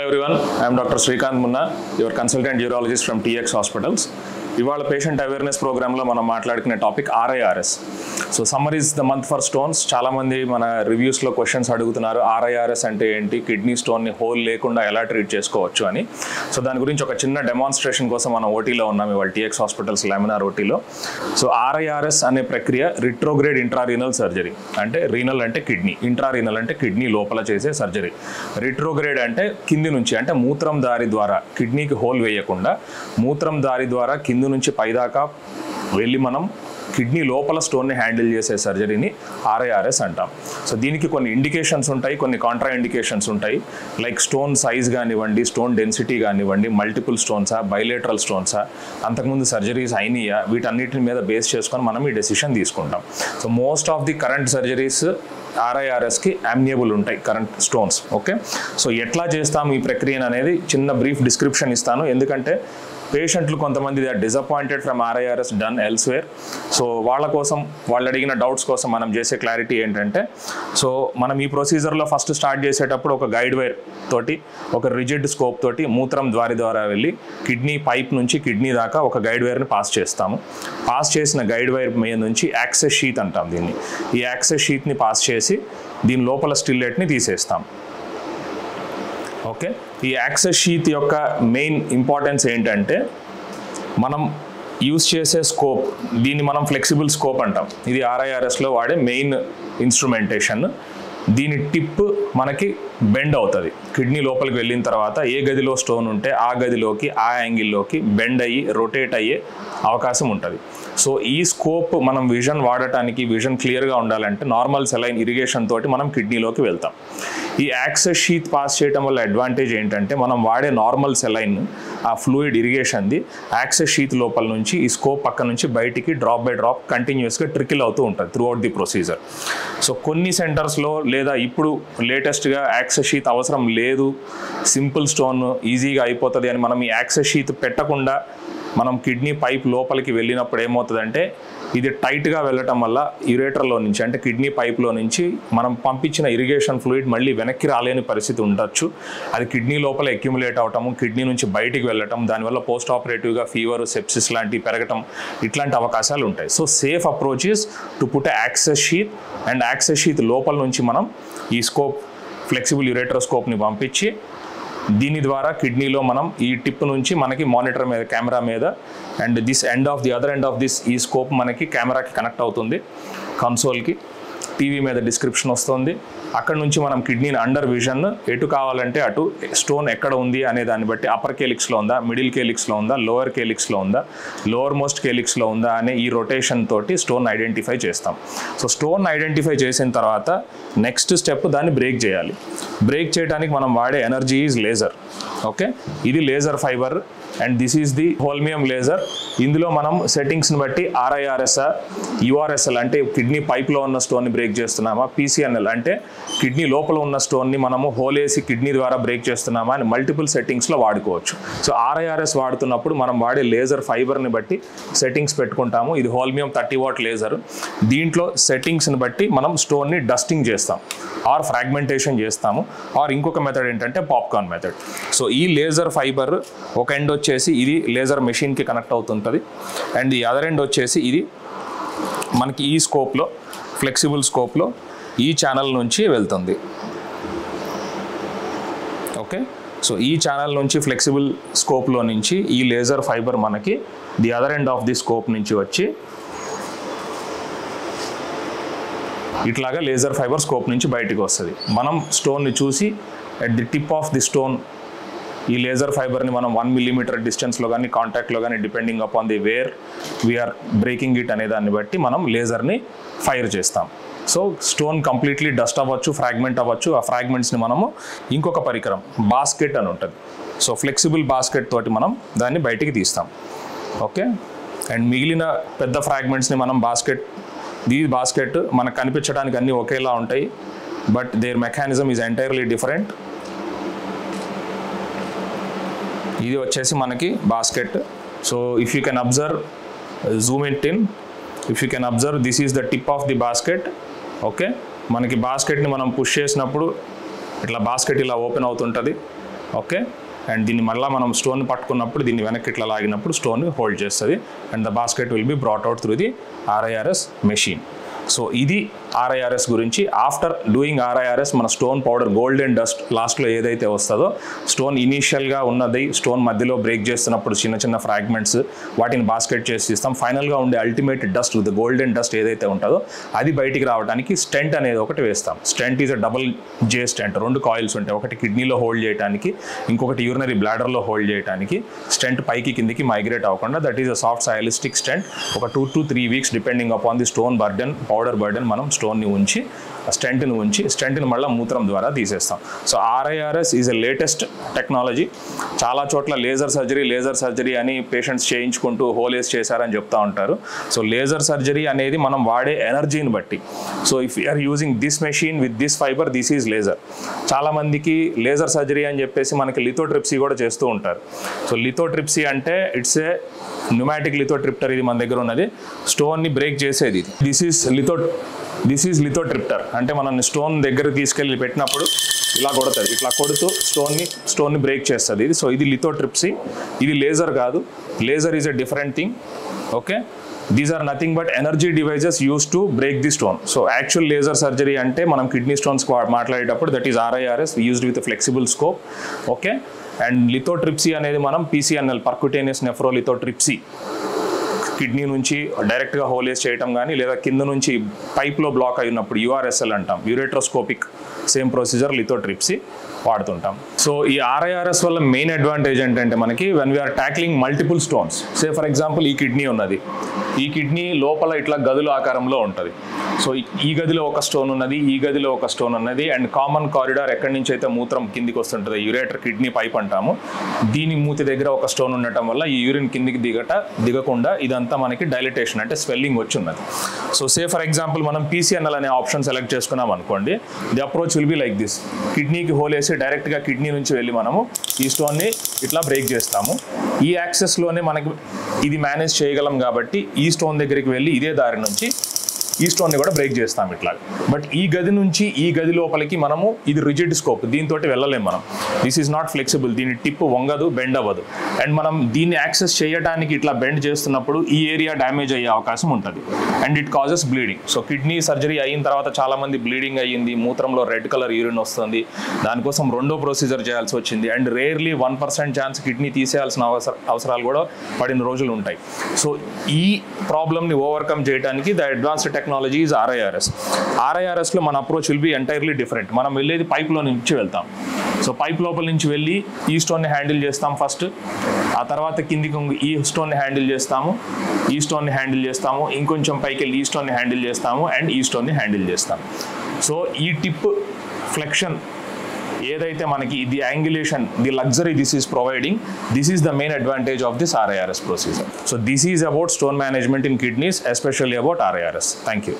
everyone, I am Dr. Srikanth Munna, your consultant urologist from TX Hospitals. ఇవాళ patient awareness ప్రోగ్రాంలో మనం మాట్లాడుకునే topic RIRS so summer is the month for stones చాలామంది మన రివ్యూస్లో questions అడుగుతున్నారు RIRS అంటే ఏంటి కిడ్నీ స్టోన్ని హోల్ లేకుండా ఎలా ట్రీట్ చేసుకోవచ్చు అని సో దాని గురించి ఒక చిన్న డెమాన్స్ట్రేషన్ కోసం మనం ఓటీలో ఉన్నాం ఇవాళ టీఎక్స్ హాస్పిటల్స్ లామినార్ ఓటీలో సో ఆర్ఐఆర్ఎస్ అనే ప్రక్రియ రిట్రోగ్రేడ్ ఇంట్రారీనల్ సర్జరీ అంటే రీనల్ అంటే కిడ్నీ ఇంట్రారీనల్ అంటే కిడ్నీ లోపల చేసే సర్జరీ రిట్రోగ్రేడ్ అంటే కింది నుంచి అంటే మూత్రం దారి ద్వారా కిడ్నీకి హోల్ వేయకుండా మూత్రం దారి ద్వారా కింది నుంచి పైదాకా వెళ్ళి మనం కిడ్నీ లోపల స్టోన్ని హ్యాండిల్ చేసే సర్జరీని ఆర్ఐఆర్ఎస్ అంటాం సో దీనికి కొన్ని ఇండికేషన్స్ ఉంటాయి కొన్ని కాంట్రా ఇండికేషన్స్ ఉంటాయి లైక్ స్టోన్ సైజ్ కానివ్వండి స్టోన్ డెన్సిటీ కానివ్వండి మల్టిపుల్ స్టోన్సా బైలేటరల్ స్టోన్సా అంతకుముందు సర్జరీస్ అయినాయా వీటన్నిటి మీద బేస్ చేసుకొని మనం ఈ డెసిషన్ తీసుకుంటాం so most of the current surgeries ఆర్ఐఆర్ఎస్కి అమ్నియబుల్ ఉంటాయి కరెంట్ స్టోన్స్ ఓకే సో ఎట్లా చేస్తాం ఈ ప్రక్రియను అనేది చిన్న బ్రీఫ్ డిస్క్రిప్షన్ ఇస్తాను ఎందుకంటే పేషెంట్లు కొంతమంది they are disappointed from RIRS done elsewhere so వాళ్ళ కోసం వాళ్ళు అడిగిన డౌట్స్ కోసం మనం చేసే క్లారిటీ ఏంటంటే సో మనం ఈ ప్రొసీజర్లో ఫస్ట్ స్టార్ట్ చేసేటప్పుడు ఒక గైడ్ వైర్ తోటి ఒక రిజిడ్ స్కోప్ తోటి మూత్రం ద్వారి ద్వారా వెళ్ళి కిడ్నీ పైప్ నుంచి కిడ్నీ దాకా ఒక గైడ్ వైర్ని పాస్ చేస్తాము పాస్ చేసిన గైడ్ వైర్ మీద నుంచి యాక్సెస్ షీట్ అంటాం దీన్ని ఈ యాక్సెస్ షీట్ని పాస్ చేసి దీని లోపల స్టిల్లెట్ని తీసేస్తాం ఓకే ఈ యాక్సెస్ షీట్ యొక్క మెయిన్ ఇంపార్టెన్స్ ఏంటంటే మనం యూస్ చేసే స్కోప్ దీన్ని మనం ఫ్లెక్సిబుల్ స్కోప్ అంటాం ఇది ఆర్ఐఆర్ఎస్లో వాడే మెయిన్ ఇన్స్ట్రుమెంటేషన్ దీని టిప్ మనకి బెండ్ అవుతుంది కిడ్నీ లోపలికి వెళ్ళిన తర్వాత ఏ గదిలో స్టోన్ ఉంటే ఆ గదిలోకి ఆ యాంగిల్లోకి బెండ్ అయ్యి రొటేట్ అయ్యే అవకాశం ఉంటుంది సో ఈ స్కోప్ మనం విజన్ వాడటానికి విజన్ క్లియర్గా ఉండాలంటే నార్మల్ సెలైన్ ఇరిగేషన్ తోటి మనం కిడ్నీలోకి వెళ్తాం ఈ యాక్సెస్ షీత్ పాస్ చేయడం వల్ల అడ్వాంటేజ్ ఏంటంటే మనం వాడే నార్మల్ సెలైన్ ఆ ఫ్లూయిడ్ ఇరిగేషన్ది యాక్సెస్ షీత్ లోపల నుంచి ఈ స్కోప్ పక్క నుంచి బయటికి డ్రాప్ బై డ్రాప్ కంటిన్యూస్గా ట్రికిల్ అవుతూ ఉంటుంది throughout the procedure so కొన్ని సెంటర్స్లో లేదా ఇప్పుడు లేటెస్ట్గా యాక్సెస్ షీత్ అవసరం లేదు సింపుల్ స్టోన్ ఈజీగా అయిపోతుంది అని మనం ఈ యాక్సెస్ షీత్ పెట్టకుండా మనం కిడ్నీ పైప్ లోపలికి వెళ్ళినప్పుడు ఏమవుతుందంటే ఇది టైట్గా వెళ్ళటం వల్ల యురేటర్లో నుంచి అంటే కిడ్నీ పైప్లో నుంచి మనం పంపించిన ఇరిగేషన్ ఫ్లూయిడ్ మళ్ళీ వెనక్కి రాలేని పరిస్థితి ఉండొచ్చు అది కిడ్నీ లోపల అక్యుములేట్ అవటము కిడ్నీ నుంచి బయటికి వెళ్ళటం దానివల్ల పోస్ట్ ఆపరేటివ్గా ఫీవర్ సెప్సిస్ లాంటివి పెరగటం ఇట్లాంటి అవకాశాలు ఉంటాయి so safe approach is to put access sheath and access sheath లోపల నుంచి మనం ఈ స్కోప్ ఫ్లెక్సిబుల్ యురేట్రోస్కోప్ని పంపించి దీని ద్వారా కిడ్నీలో మనం ఈ టిప్ నుంచి మనకి మానిటర్ మీద కెమెరా మీద and this end of the other end of this ఈ స్కోప్ మనకి కెమెరాకి కనెక్ట్ అవుతుంది కన్సోల్కి టీవీ మీద డిస్క్రిప్షన్ వస్తుంది అక్కడ నుంచి మనం కిడ్నీని అండర్ విజన్ ఎటు కావాలంటే అటు స్టోన్ ఎక్కడ ఉంది అనే దాన్ని బట్టి అప్పర్ కేలిక్స్లో ఉందా మిడిల్ కేలిక్స్లో ఉందా లోవర్ కేలిక్స్లో ఉందా లోవర్ మోస్ట్ కేలిక్స్లో ఉందా అనే ఈ రొటేషన్ తోటి స్టోన్ ఐడెంటిఫై చేస్తాం సో స్టోన్ ఐడెంటిఫై చేసిన తర్వాత నెక్స్ట్ స్టెప్ దాన్ని బ్రేక్ చేయాలి బ్రేక్ చేయడానికి మనం వాడే ఎనర్జీ ఈజ్ లేజర్ ఓకే ఇది laser fibre and this is the holmium laser ఇందులో మనం సెట్టింగ్స్ని బట్టి ఆర్ఐఆర్ఎస్ యుఆర్ఎస్ఎల్ అంటే కిడ్నీ పైప్లో ఉన్న స్టోన్ని బ్రేక్ చేస్తున్నామా పీసీఎన్ఎల్ అంటే కిడ్నీ లోపల ఉన్న స్టోన్ని మనము హోల్ వేసి కిడ్నీ ద్వారా బ్రేక్ చేస్తున్నామా అని మల్టిపుల్ సెట్టింగ్స్లో వాడుకోవచ్చు సో ఆర్ఐఆర్ఎస్ వాడుతున్నప్పుడు మనం వాడే లేజర్ ఫైబర్ని బట్టి సెట్టింగ్స్ పెట్టుకుంటాము ఇది హోల్మియం థర్టీ వాట్ లేజర్ దీంట్లో సెట్టింగ్స్ని బట్టి మనం స్టోన్ని డస్టింగ్ చేస్తాం ఆర్ ఫ్రాగ్మెంటేషన్ చేస్తాము ఆర్ ఇంకొక మెథడ్ ఏంటంటే పాప్కార్న్ మెథడ్ సో ఈ లేజర్ ఫైబర్ ఒక ఎండ్ వచ్చేసి ఇది లేజర్ మెషిన్కి కనెక్ట్ అవుతుంటుంది అండ్ ఈ అదర్ ఎండ్ వచ్చేసి ఇది మనకి ఈ స్కోప్లో ఫ్లెక్సిబుల్ స్కోప్లో ఈ ఛానల్ నుంచి వెళ్తుంది ఓకే సో ఈ ఛానల్ నుంచి ఫ్లెక్సిబుల్ స్కోప్లో నుంచి ఈ లేజర్ ఫైబర్ మనకి the other end of the scope నుంచి వచ్చి ఇట్లాగా లేజర్ ఫైబర్ స్కోప్ నుంచి బయటికి వస్తుంది మనం స్టోన్ని చూసి at the tip of the stone ఈ లేజర్ ఫైబర్ని మనం వన్ మిల్లీమీటర్ డిస్టెన్స్లో కానీ కాంటాక్ట్లో కానీ depending upon the where we are breaking it అనే దాన్ని బట్టి మనం లేజర్ని ఫైర్ చేస్తాం సో స్టోన్ కంప్లీట్లీ డస్ట్ అవ్వచ్చు ఫ్రాగ్మెంట్ అవ్వచ్చు ఆ ఫ్రాగ్మెంట్స్ని మనము ఇంకొక పరికరం బాస్కెట్ అని ఉంటుంది సో ఫ్లెక్సిబుల్ బాస్కెట్ తోటి మనం దాన్ని బయటికి తీస్తాం ఓకే అండ్ మిగిలిన పెద్ద ఫ్రాగ్మెంట్స్ని మనం బాస్కెట్ దీ బాస్కెట్ మనకు కనిపించడానికి అన్నీ ఒకేలా ఉంటాయి but their mechanism is entirely different ఇది వచ్చేసి మనకి basket so if you can observe zoom in టిన్ if you can observe this is the tip of the basket okay మనకి బాస్కెట్ని మనం పుష్ చేసినప్పుడు ఇట్లా బాస్కెట్ ఇలా ఓపెన్ అవుతుంటుంది ఓకే అండ్ దీన్ని మళ్ళీ మనం స్టోన్ పట్టుకున్నప్పుడు దీన్ని వెనక్కి ఇట్లా లాగినప్పుడు స్టోన్ హోల్డ్ చేస్తుంది and the basket will be brought out through the RIRS machine so ఇది ఆర్ఐఆర్ఎస్ గురించి ఆఫ్టర్ డూయింగ్ ఆర్ఐఆర్ఎస్ మన స్టోన్ పౌడర్ గోల్డెన్ డస్ట్ లాస్ట్లో ఏదైతే వస్తుందో స్టోన్ ఇనీషియల్గా ఉన్నది స్టోన్ మధ్యలో బ్రేక్ చేస్తున్నప్పుడు చిన్న చిన్న ఫ్రాగ్మెంట్స్ వాటిని బాస్కెట్ చేసి ఇస్తాం ఫైనల్గా ఉండే ultimate dust with golden dust ఏదైతే ఉంటుందో అది బయటికి రావడానికి స్టెంట్ అనేది ఒకటి వేస్తాం stent is a double J stent రెండు కాయిల్స్ ఉంటాయి ఒకటి కిడ్నీలో హోల్డ్ చేయడానికి ఇంకొకటి యూరినరీ బ్లాడర్లో హోల్డ్ చేయడానికి స్టెంట్ పైకి కిందికి మైగ్రేట్ అవ్వకుండా that is a soft Silastic stent ఒక two to three weeks depending upon the stone burden powder burden మనం స్టోన్ని ఉంచి స్టెంట్ని ఉంచి స్టెంట్ని మళ్ళీ మూత్రం ద్వారా తీసేస్తాం so RIRS is a latest technology చాలా చోట్ల లేజర్ సర్జరీ లేజర్ సర్జరీ అని పేషెంట్స్ చేయించుకుంటూ హోలేస్ చేశారని చెప్తా ఉంటారు సో లేజర్ సర్జరీ అనేది మనం వాడే ఎనర్జీని బట్టి so if you're using this machine with this fibre this is laser చాలామందికి లేజర్ సర్జరీ అని చెప్పేసి మనకి లిథోట్రిప్సీ కూడా చేస్తూ ఉంటారు సో లిథోట్రిప్సీ అంటే ఇట్స్ ఏ న్యూమాటిక్ లిథోట్రిప్టర్ ఇది మన దగ్గర ఉన్నది స్టోన్ని బ్రేక్ చేసేది this is litho this is lithotripter అంటే మనం స్టోన్ దగ్గర తీసుకెళ్ళి పెట్టినప్పుడు ఇలా కొడుతుంది ఇట్లా కొడుతూ స్టోన్ని స్టోన్ని బ్రేక్ చేస్తుంది ఇది సో ఇది లిథోట్రిప్సీ ఇది లేజర్ కాదు laser is a different thing okay these are nothing but energy devices use to break the stone so actual laser surgery అంటే మనం కిడ్నీ స్టోన్స్ మాట్లాడేటప్పుడు that is RIRS used with flexible scope okay and lithotripsy అనేది మనం PCNL పర్కుటేనియస్ నెఫ్రోలిథోట్రిప్సీ kidney నుంచి డైరెక్ట్గా హోలేస్ చేయటం కానీ లేదా కింద నుంచి పైప్లో బ్లాక్ అయినప్పుడు యూఆర్ఎస్ఎల్ అంటాం యూరేట్రోస్కోపిక్ సేమ్ ప్రొసీజర్ లిథోట్రిప్సీ వాడుతుంటాం సో ఈ ఆర్ఐఆర్ఎస్ వల్ల మెయిన్ అడ్వాంటేజ్ ఏంటంటే మనకి when we are tackling multiple stones say for example ఈ కిడ్నీ ఉన్నది ఈ కిడ్నీ లోపల ఇట్లా గదుల ఆకారంలో ఉంటుంది సో ఈ గదిలో ఒక స్టోన్ ఉన్నది ఈ గదిలో ఒక స్టోన్ ఉన్నది అండ్ కామన్ కారిడార్ ఎక్కడి నుంచి అయితే మూత్రం కిందికి వస్తుంటుంది యూరేటర్ కిడ్నీ పైప్ అంటాము దీని మూతి దగ్గర ఒక స్టోన్ ఉండటం వల్ల ఈ యూరిన్ కిందికి దిగట దిగకుండా ఇదంతా మనకి డైలిటేషన్ అంటే స్వెల్లింగ్ వచ్చి ఉన్నది సో సే ఫర్ ఎగ్జాంపుల్ మనం పీసీఎన్ఎల్ అనే ఆప్షన్ సెలెక్ట్ చేసుకున్నాం అనుకోండి the approach will be like this కిడ్నీకి హోల్ వేసి డైరెక్ట్గా కిడ్నీ నుంచి వెళ్ళి మనము ఈ స్టోన్ని ఇట్లా బ్రేక్ చేస్తాము ఈ యాక్సెస్లోనే మనకి ఇది మేనేజ్ చేయగలం కాబట్టి ఈ స్టోన్ దగ్గరికి వెళ్ళి ఇదే దారి నుంచి ఈ స్టోన్ని కూడా బ్రేక్ చేస్తాం ఇట్లా బట్ ఈ గది నుంచి ఈ గది లోపలికి మనము ఇది రిజిడ్ స్కోప్ దీంతో వెళ్ళలేం మనం దిస్ ఈజ్ నాట్ ఫ్లెక్సిబుల్ దీని టిప్ వంగదు బెండ్ అవ్వదు అండ్ మనం దీన్ని యాక్సెస్ చేయడానికి ఇట్లా బెండ్ చేస్తున్నప్పుడు ఈ ఏరియా డ్యామేజ్ అయ్యే అవకాశం ఉంటుంది and it causes bleeding so kidney surgery అయిన తర్వాత చాలా మంది బ్లీడింగ్ అయ్యింది మూత్రంలో రెడ్ కలర్ యూరిన్ వస్తుంది దానికోసం రెండో ప్రొసీజర్ చేయాల్సి వచ్చింది and rarely one percent chance kidney తీసేయాల్సిన అవసర అవసరాలు కూడా పడిన రోజులు ఉంటాయి సో ఈ ప్రాబ్లమ్ని ఓవర్కమ్ చేయడానికి the advanced technology is RIRS ఆర్ఐఆర్ఎస్లో మన approach will be entirely different మనం వెళ్ళేది పైప్లో నుంచి వెళ్తాం సో పైప్ లోపల నుంచి వెళ్ళి ఈ స్టోన్ని హ్యాండిల్ చేస్తాం ఫస్ట్ ఆ తర్వాత కిందికి ఇంకో- ఈ స్టోన్ని హ్యాండిల్ చేస్తాము ఈ స్టోన్ని హ్యాండిల్ చేస్తాము ఇంకొంచెం పైకి వెళ్ళి ఈ స్టోన్ని హ్యాండిల్ చేస్తాము అండ్ ఈ స్టోన్ని హ్యాండిల్ చేస్తాం సో ఈ టిప్ ఫ్లెక్షన్ ఏదైతే మనకి the angulation the luxury this is providing this is the main advantage of this RIRS procedure so this is about stone management in kidneys especially about RIRS thank you